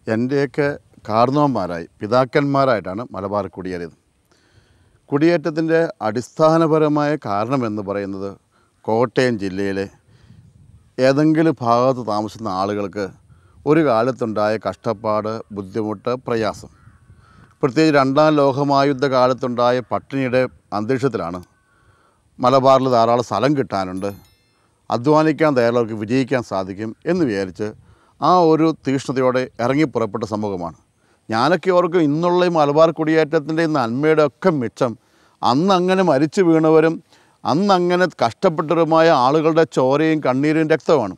എൻ്റെയൊക്കെ കാർന്നവന്മാരായി പിതാക്കന്മാരായിട്ടാണ് മലബാർ കുടിയേറിയത് കുടിയേറ്റത്തിൻ്റെ അടിസ്ഥാനപരമായ കാരണമെന്ന് പറയുന്നത് കോട്ടയം ജില്ലയിലെ ഏതെങ്കിലും ഭാഗത്ത് താമസിക്കുന്ന ആളുകൾക്ക് ഒരു കാലത്തുണ്ടായ കഷ്ടപ്പാട് ബുദ്ധിമുട്ട് പ്രയാസം പ്രത്യേകിച്ച് രണ്ടാം ലോകമഹായുദ്ധ കാലത്തുണ്ടായ പട്ടിണിയുടെ അന്തരീക്ഷത്തിലാണ് മലബാറിൽ ധാരാളം സ്ഥലം കിട്ടാനുണ്ട് അധ്വാനിക്കാൻ തയ്യാറുള്ളവർക്ക് വിജയിക്കാൻ സാധിക്കും എന്ന് വിചാരിച്ച് ആ ഒരു തീക്ഷ്ണതയോടെ ഇറങ്ങി പുറപ്പെട്ട സമൂഹമാണ് ഞാനൊക്കെ ഓർക്കും ഇന്നുള്ള ഈ മലബാർ കുടിയേറ്റത്തിൻ്റെ നന്മയുടെ ഒക്കെ മിച്ചം അന്ന് അങ്ങനെ മരിച്ചു വീണവരും അന്ന് അങ്ങനെ കഷ്ടപ്പെട്ടവരുമായ ആളുകളുടെ ചോരയും കണ്ണീരും രക്തമാണ്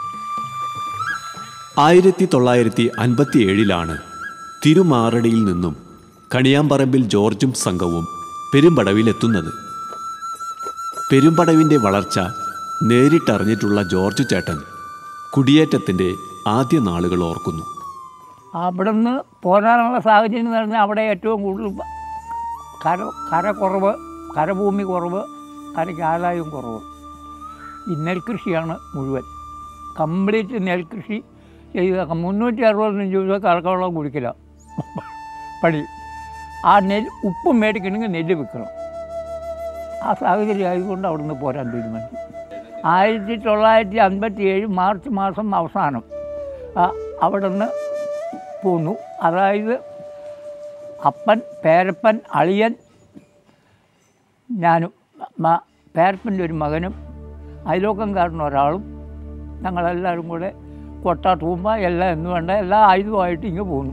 ആയിരത്തി തൊള്ളായിരത്തി അൻപത്തി ഏഴിലാണ് തിരുമാറടിയിൽ നിന്നും കണിയാമ്പറമ്പിൽ ജോർജും സംഘവും പെരുമ്പടവിലെത്തുന്നത് പെരുമ്പടവിൻ്റെ വളർച്ച നേരിട്ടറിഞ്ഞിട്ടുള്ള ജോർജ് ചേട്ടൻ കുടിയേറ്റത്തിൻ്റെ ആദ്യ നാളുകൾ ഓർക്കുന്നു അവിടെ നിന്ന് പോരാനുള്ള സാഹചര്യം എന്ന് പറഞ്ഞാൽ അവിടെ ഏറ്റവും കൂടുതൽ കര കര കുറവ് കരഭൂമി കുറവ് കരയ്ക്ക് ആദായവും കുറവ് ഈ നെൽകൃഷിയാണ് മുഴുവൻ കംപ്ലീറ്റ് നെൽകൃഷി ചെയ്ത മുന്നൂറ്റി അറുപത്തഞ്ച് ദിവസം കറക്കവെള്ളം കുടിക്കില്ല പണി ആ നെല്ല് ഉപ്പ് മേടിക്കണമെങ്കിൽ നെല്ല് വിൽക്കണം ആ സാഹചര്യം ആയതുകൊണ്ട് അവിടെ നിന്ന് പോരാൻ തീരുമാനിച്ചു ആയിരത്തി തൊള്ളായിരത്തി അൻപത്തി ഏഴ് മാർച്ച് മാസം അവസാനം ആ, അവിടെ നിന്ന് പോന്നു അതായത് അപ്പൻ പേരപ്പൻ അളിയൻ ഞാനും മ- പേരപ്പൻ്റെ ഒരു മകനും അയലോക്കംകാരനും ഒരാളും ഞങ്ങളെല്ലാവരും കൂടെ കൊട്ട തൂമ്പ എല്ലാം എന്ന് വേണ്ട എല്ലാ ആയുധമായിട്ട് ഇങ്ങ് പോന്നു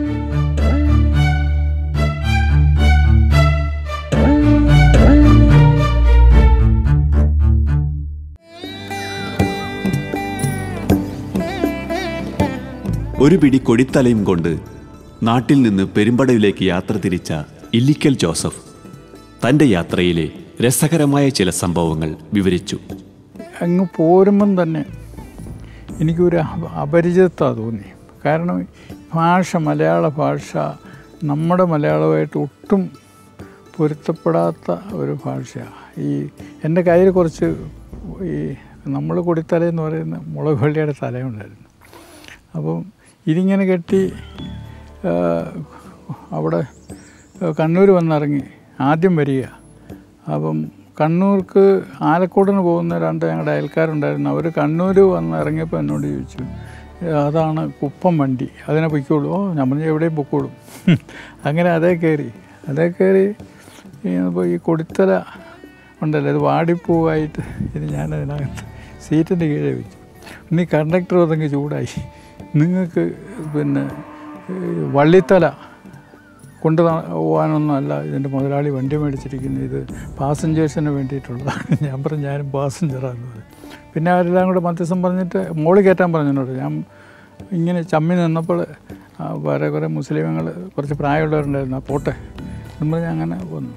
ഒരു പിടി കൊടിത്തലയും കൊണ്ട് നാട്ടിൽ നിന്ന് പെരുമ്പടവിലേക്ക് യാത്ര തിരിച്ച ഇല്ലിക്കൽ ജോസഫ് തൻ്റെ യാത്രയിലെ രസകരമായ ചില സംഭവങ്ങൾ വിവരിച്ചു അങ്ങ് പോരുമ്പം തന്നെ എനിക്കൊരു അപ- അപരിചിതത്വ തോന്നി കാരണം ഭാഷ മലയാള ഭാഷ നമ്മുടെ മലയാളമായിട്ട് ഒട്ടും പൊരുത്തപ്പെടാത്ത ഒരു ഭാഷയാണ് ഈ എൻ്റെ കയ്യിൽ കുറച്ച് ഈ നമ്മൾ കൊടിത്തല എന്ന് പറയുന്ന മുളക് വെള്ളിയുടെ തലയുണ്ടായിരുന്നു അപ്പം ഇതിങ്ങനെ കെട്ടി ആ, അവിടെ കണ്ണൂർ വന്നിറങ്ങി ആദ്യം വരിക അപ്പം കണ്ണൂർക്ക് ആലക്കോടിന് പോകുന്ന രണ്ട് ഞങ്ങളുടെ അയൽക്കാരുണ്ടായിരുന്നു അവർ കണ്ണൂർ വന്ന് ഇറങ്ങിയപ്പോൾ എന്നോട് ചോദിച്ചു "ഏ, അതാണ് കുപ്പം വണ്ടി അതിനെ പൊയ്ക്കോളൂ ഓ നമ്മൾ എവിടെയും പൊക്കോളും അങ്ങനെ അതേ കയറി അതേ കയറി ഇപ്പോൾ ഈ കൊടിത്തല ഉണ്ടല്ലോ ഇത് വാടിപ്പൂവായിട്ട് ഇത് ഞാനതിനകത്ത് സീറ്റിൻ്റെ കീഴെ വെച്ചു ഇനി കണ്ടക്ടർ അതങ്ങ് ചൂടായി നിങ്ങൾക്ക് പിന്നെ ഈ വള്ളിത്തല കൊണ്ട് പോകാനൊന്നും അല്ല ഇതിൻ്റെ മുതലാളി വണ്ടി മേടിച്ചിരിക്കുന്നത് ഇത് പാസഞ്ചേഴ്സിന് വേണ്ടിയിട്ടുള്ളതാണ് ഞാൻ പറഞ്ഞു ഞാനും പാസഞ്ചറാന്ന് പറഞ്ഞു പിന്നെ അവരെല്ലാം കൂടെ മധ്യസ്ഥം പറഞ്ഞിട്ട് മോള് കയറ്റാൻ പറഞ്ഞോട് ഞാൻ ഇങ്ങനെ ചമ്മി നിന്നപ്പോൾ ആ, വേറെ കുറേ മുസ്ലിമുകൾ കുറച്ച് പ്രായമുള്ളവരുണ്ടായിരുന്നു ആ പോട്ടെ എന്ന് പറഞ്ഞ് അങ്ങനെ വന്നു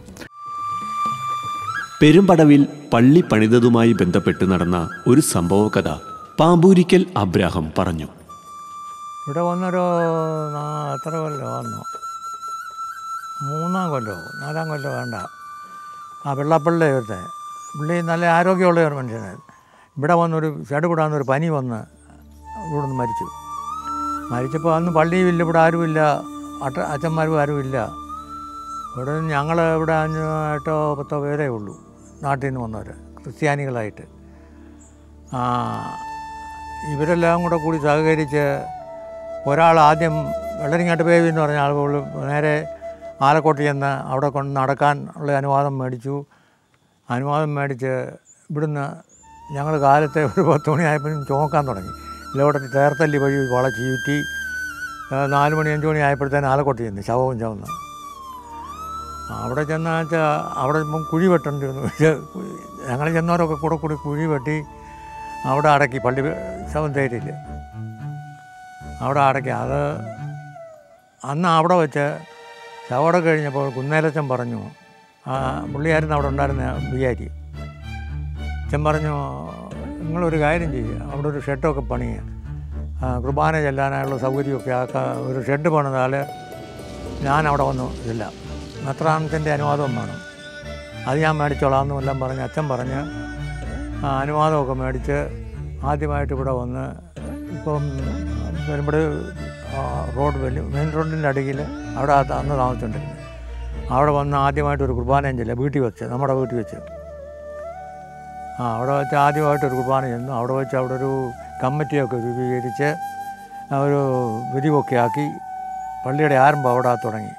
പെരുമ്പടവിൽ പള്ളി പണിതതുമായി ബന്ധപ്പെട്ട് നടന്ന ഒരു സംഭവകഥ പാമ്പൂരിക്കൽ അബ്രാഹം പറഞ്ഞു ഇവിടെ വന്നൊരു നാ- എത്ര കൊല്ലം വന്നു മൂന്നാം കൊല്ലമോ നാലാം കൊല്ലം വേണ്ട ആ വെള്ളപ്പള്ളി ഒരുത്തെ പുള്ളി നല്ല ആരോഗ്യമുള്ള ഒരു മനുഷ്യനായിരുന്നു ഇവിടെ വന്നൊരു ചടുകൂടാന്നൊരു പനി വന്ന് ഇവിടെ നിന്ന് മരിച്ചു മരിച്ചപ്പോൾ അന്ന് പള്ളിയുമില്ല ഇവിടെ ആരുമില്ല അട്ട അച്ഛന്മാരും ആരുമില്ല ഇവിടെ ഞങ്ങൾ ഇവിടെ അഞ്ച് എട്ടോ പത്തോ പേരേ ഉള്ളൂ നാട്ടിൽ നിന്ന് വന്നവർ ക്രിസ്ത്യാനികളായിട്ട് ആ ഇവരെല്ലാം കൂടെ കൂടി സഹകരിച്ച് ഒരാൾ ആദ്യം വെള്ളരിങ്ങാട്ട് ബേബി എന്ന് പറഞ്ഞ ആൾ പോലും നേരെ ആലക്കോട്ട് ചെന്ന് അവിടെ കൊണ്ട് നടക്കാൻ ഉള്ള അനുവാദം മേടിച്ചു അനുവാദം മേടിച്ച് ഇവിടുന്ന് ഞങ്ങൾ കാലത്തെ ഒരു പത്ത് മണിയായപ്പോഴും ചുമക്കാൻ തുടങ്ങി ഇതിലൂടെ തേർത്തല്ലി വഴി വളച്ച് ചുറ്റി ആ, നാല് മണി അഞ്ച് മണി ആയപ്പോഴത്തേന് ആലക്കോട്ട് ചെന്ന് ശവവും ചവന്ന് അവിടെ ചെന്ന് വെച്ചാൽ അവിടെ ഇപ്പം കുഴി വെട്ടേണ്ടി വന്നു ഞങ്ങൾ ചെന്നവരൊക്കെ കൂടെ കൂടി കുഴി വെട്ടി അവിടെ അടക്കി പള്ളി ശവം തേരില്ല അവിടെ അടക്കി അത് അന്ന് അവിടെ വെച്ച് ശവടം കഴിഞ്ഞപ്പോൾ കുന്നേലച്ചൻ പറഞ്ഞു ആ പുള്ളിയായിരുന്നു അവിടെ ഉണ്ടായിരുന്ന വിചാരി അച്ഛൻ പറഞ്ഞു നിങ്ങളൊരു കാര്യം ചെയ്യുക അവിടെ ഒരു ഷെഡൊക്കെ പണിയുക ആ, കുർബാന ചെല്ലാനായുള്ള സൗകര്യമൊക്കെ ആക്കുക ഒരു ഷെഡ് പണിതാൽ ഞാൻ അവിടെ വന്നു ഇല്ല മെത്രാനത്തിൻ്റെ അനുവാദം വേണം അത് ഞാൻ മേടിച്ചോളാം എന്നും എല്ലാം പറഞ്ഞ് അച്ഛൻ പറഞ്ഞ് ആ അനുവാദമൊക്കെ മേടിച്ച് ആദ്യമായിട്ട് ഇവിടെ വന്ന് ഇപ്പം വരുമ്പോൾ ആ, റോഡ് വലിയ മെയിൻ റോഡിൻ്റെ അടുക്കിൽ അവിടെ ആ അന്ന് താമസിച്ചുകൊണ്ടിരുന്നത് അവിടെ വന്ന് ആദ്യമായിട്ട് ഒരു കുർബാനയും ചെല്ലുക വീട്ടിൽ വെച്ച് നമ്മുടെ വീട്ടിൽ വെച്ച് ആ അവിടെ വെച്ച് ആദ്യമായിട്ട് ഒരു കുർബാന ചെന്നു അവിടെ വെച്ച് അവിടെ ഒരു കമ്മിറ്റിയൊക്കെ രൂപീകരിച്ച് ആ ഒരു വിരിവൊക്കെ ആക്കി പള്ളിയുടെ ആരംഭം അവിടെ തുടങ്ങി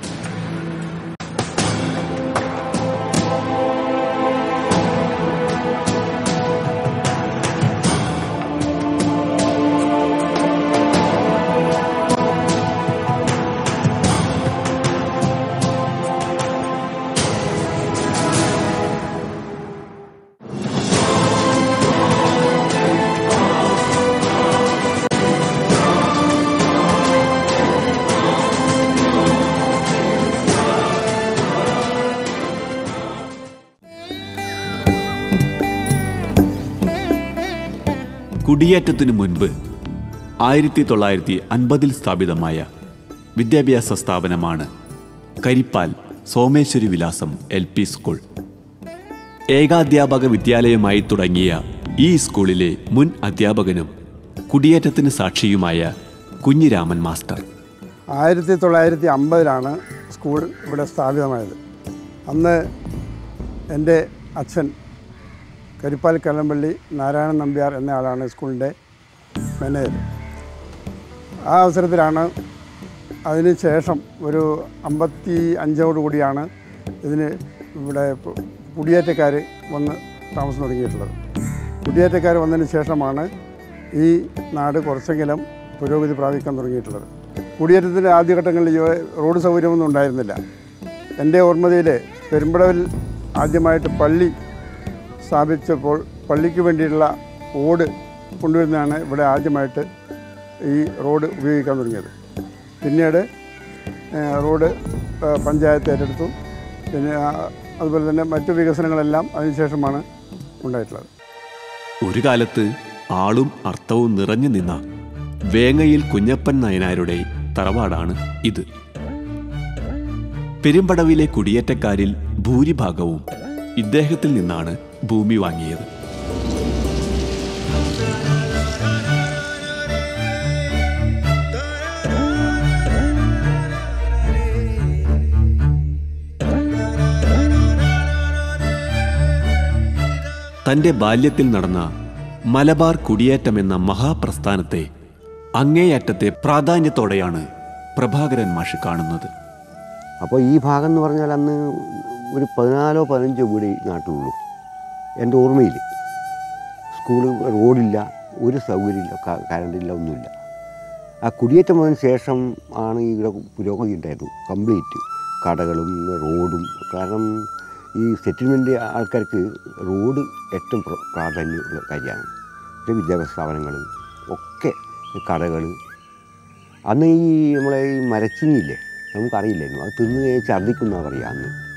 കുടിയേറ്റത്തിനു മുൻപ് ആയിരത്തി തൊള്ളായിരത്തി അൻപതിൽ സ്ഥാപിതമായ വിദ്യാഭ്യാസ സ്ഥാപനമാണ് കരിപ്പാൽ സോമേശ്വരി വിലാസം എൽ പി സ്കൂൾ ഏകാധ്യാപക വിദ്യാലയമായി തുടങ്ങിയ ഈ സ്കൂളിലെ മുൻ അധ്യാപകനും കുടിയേറ്റത്തിന് സാക്ഷിയുമായ കുഞ്ഞിരാമൻ മാസ്റ്റർ ആയിരത്തി തൊള്ളായിരത്തി അമ്പതിലാണ് സ്കൂൾ ഇവിടെ സ്ഥാപിതമായത് അന്ന് എൻ്റെ അച്ഛൻ കരിപ്പാൽ കല്ലമ്പള്ളി നാരായണൻ നമ്പ്യാർ എന്നയാളാണ് സ്കൂളിൻ്റെ മാനേജർ ആ അവസരത്തിലാണ് അതിന് ശേഷം ഒരു അമ്പത്തി അഞ്ചോട് കൂടിയാണ് ഇതിന് ഇവിടെ കുടിയേറ്റക്കാർ വന്ന് താമസം തുടങ്ങിയിട്ടുള്ളത് കുടിയേറ്റക്കാർ വന്നതിന് ശേഷമാണ് ഈ നാട് കുറച്ചെങ്കിലും പുരോഗതി പ്രാപിക്കാൻ തുടങ്ങിയിട്ടുള്ളത് കുടിയേറ്റത്തിൻ്റെ ആദ്യഘട്ടങ്ങളിൽ ഈ റോഡ് സൗകര്യമൊന്നും ഉണ്ടായിരുന്നില്ല എൻ്റെ ഓർമ്മതയിൽ പെരുമ്പടവിൽ ആദ്യമായിട്ട് പള്ളി സ്ഥാപിച്ചപ്പോൾ പള്ളിക്ക് വേണ്ടിയിട്ടുള്ള ഓട് കൊണ്ടുവരുന്നതാണ് ഇവിടെ ആദ്യമായിട്ട് ഈ റോഡ് ഉപയോഗിക്കാൻ തുടങ്ങിയത് പിന്നീട് ഏഹ്, റോഡ് ഏഹ്, പഞ്ചായത്ത് ഏറ്റെടുത്തു പിന്നെ ആ, അതുപോലെ തന്നെ മറ്റു വികസനങ്ങളെല്ലാം അതിനുശേഷമാണ് ഉണ്ടായിട്ടുള്ളത് ഒരു കാലത്ത് ആളും അർത്ഥവും നിറഞ്ഞു നിന്ന വേങ്ങയിൽ കുഞ്ഞപ്പൻ നയനാരുടെ തറവാടാണ് ഇത് പെരുമ്പടവിലെ കുടിയേറ്റക്കാരിൽ ഭൂരിഭാഗവും ഇദ്ദേഹത്തിൽ നിന്നാണ് ഭൂമി വാങ്ങിയത് തന്റെ ബാല്യത്തിൽ നടന്ന മലബാർ കുടിയേറ്റമെന്ന മഹാപ്രസ്ഥാനത്തെ അങ്ങേയറ്റത്തെ പ്രാധാന്യത്തോടെയാണ് പ്രഭാകരൻ മാഷ് കാണുന്നത് അപ്പോൾ ഈ ഭാഗം എന്ന് പറഞ്ഞാൽ അന്ന് ഒരു പതിനാലോ പതിനഞ്ചോ വീട് ഈ നാട്ടിലുള്ളൂ എൻ്റെ ഓർമ്മയിൽ സ്കൂള് റോഡില്ല ഒരു സൗകര്യമില്ല ക- കറണ്ടില്ല ഒന്നുമില്ല ആ കുടിയേറ്റം വന്നതിന് ശേഷം ആണ് ഇവിടെ പുരോഗതി ഉണ്ടായത് കംപ്ലീറ്റ് കടകളും റോഡും കാരണം ഈ സെറ്റിൽമെൻ്റ് ആൾക്കാർക്ക് റോഡ് ഏറ്റവും പ്ര- പ്രാധാന്യമുള്ള കാര്യമാണ് പിന്നെ വിദ്യാഭ്യാസ സ്ഥാപനങ്ങൾ ഒക്കെ കടകൾ അന്ന് ഈ നമ്മളെ ഈ മരച്ചിനിയില്ലേ നമുക്കറിയില്ലായിരുന്നു അത് തിന്ന് ഛർദ്ദിക്കുന്ന പറയുക അന്ന്